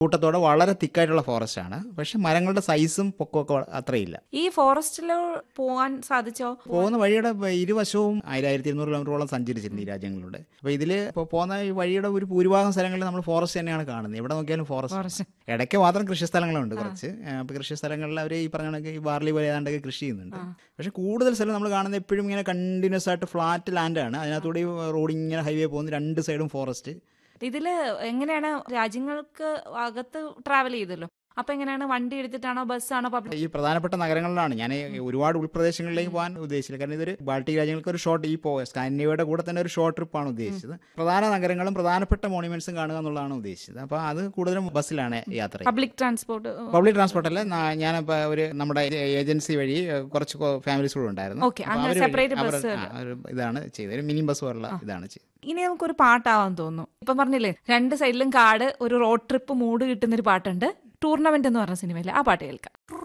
കൂട്ടത്തോടെ വളരെ തിക്കായിട്ടുള്ള ഫോറസ്റ്റ് ആണ് പക്ഷെ മരങ്ങളുടെ സൈസും പൊക്കമൊക്കെ അത്രയില്ല ഈ ഫോറസ്റ്റിൽ പോവാൻ സാധിച്ചോ പോകുന്ന വഴിയുടെ വ- ഇരുവശവും ആയിരത്തി ഇരുന്നൂറ് കിലോമീറ്ററോളം സഞ്ചരിച്ചിട്ടുണ്ട് ഈ രാജ്യങ്ങളിലൂടെ അപ്പോൾ ഇതിൽ ഇപ്പോൾ പോകുന്ന ഈ വഴിയുടെ ഒരു ഭൂരിഭാഗം സ്ഥലങ്ങളിൽ നമ്മൾ ഫോറസ്റ്റ് തന്നെയാണ് കാണുന്നത് എവിടെ നോക്കിയാലും ഫോറസ്റ്റ് ഫോറസ്റ്റ് ഇടയ്ക്ക് മാത്രം കൃഷി സ്ഥലങ്ങളുണ്ട് കുറച്ച് അപ്പോൾ കൃഷി സ്ഥലങ്ങളിൽ അവർ ഈ പറഞ്ഞ കണക്ക് ഈ ബാർലി പോലെ ഏതാണ്ടൊക്കെ കൃഷി ചെയ്യുന്നുണ്ട് പക്ഷേ കൂടുതൽ സ്ഥലം നമ്മൾ കാണുന്നത് എപ്പോഴും ഇങ്ങനെ കണ്ടിന്യൂസ് ആയിട്ട് ഫ്ലാറ്റ് ലാൻഡാണ് അതിനകത്തൂടെ ഈ റോഡ് ഇങ്ങനെ ഹൈവേ പോകുന്ന രണ്ട് സൈഡും ഫോറസ്റ്റ് ഇതില് എങ്ങനെയാണ് രാജ്യങ്ങൾക്ക് അകത്ത് ട്രാവൽ ചെയ്തല്ലോ അപ്പൊ എങ്ങനെയാണ് വണ്ടി എടുത്തിട്ടാണോ ബസ്സാണോ പബ്ലിക് ഈ പ്രധാനപ്പെട്ട നഗരങ്ങളിലാണ് ഞാൻ ഈ ഒരുപാട് ഉൾപ്രദേശങ്ങളിലേക്ക് പോകാൻ ഉദ്ദേശിച്ചില്ല കാരണം ഇതൊരു ബാൾട്ടിക് രാജ്യങ്ങൾക്ക് ഒരു ഷോർട്ട് ഈ പോ സ്കാൻഡിനേവിയയുടെ കൂടെ തന്നെ ഒരു ഷോർട്ട് ട്രിപ്പാണ് ഉദ്ദേശിച്ചത് പ്രധാന നഗരങ്ങളും പ്രധാനപ്പെട്ട മോണുമെന്റ്സും കാണുക എന്നുള്ളതാണ് ഉദ്ദേശിച്ചത് അപ്പോൾ അത് കൂടുതലും ബസ്സിലാണ് യാത്ര പബ്ലിക് ട്രാൻസ്പോർട്ട് പബ്ലിക് ട്രാൻസ്പോർട്ട് അല്ല നാ- ഞാനിപ്പോൾ ഒരു നമ്മുടെ ഏജൻസി വഴി ഏഹ്, കുറച്ച് ഫാമിലീസ് കൂടെ ഉണ്ടായിരുന്നു Okay, അപ്പോൾ അങ്ങനെ അവര് വഴി- separate അവർ- bus ആ, ഒരു ഇതാണ് ചെയ്തത് ഒരു മിനി ബസ് പോലുള്ള ഇതാണ് ചെയ്തത് ഇനി നമുക്കൊരു പാട്ടാവാൻ തോന്നുന്നു ഇപ്പം പറഞ്ഞില്ലേ രണ്ട് സൈഡിലും കാട് ഒരു റോഡ് ട്രിപ്പ് മൂഡ് കിട്ടുന്ന ഒരു പാട്ടുണ്ട് ടൂർണമെന്റ് എന്ന് പറഞ്ഞ സിനിമയിലെ ആ പാട്ട് കേൾക്കാം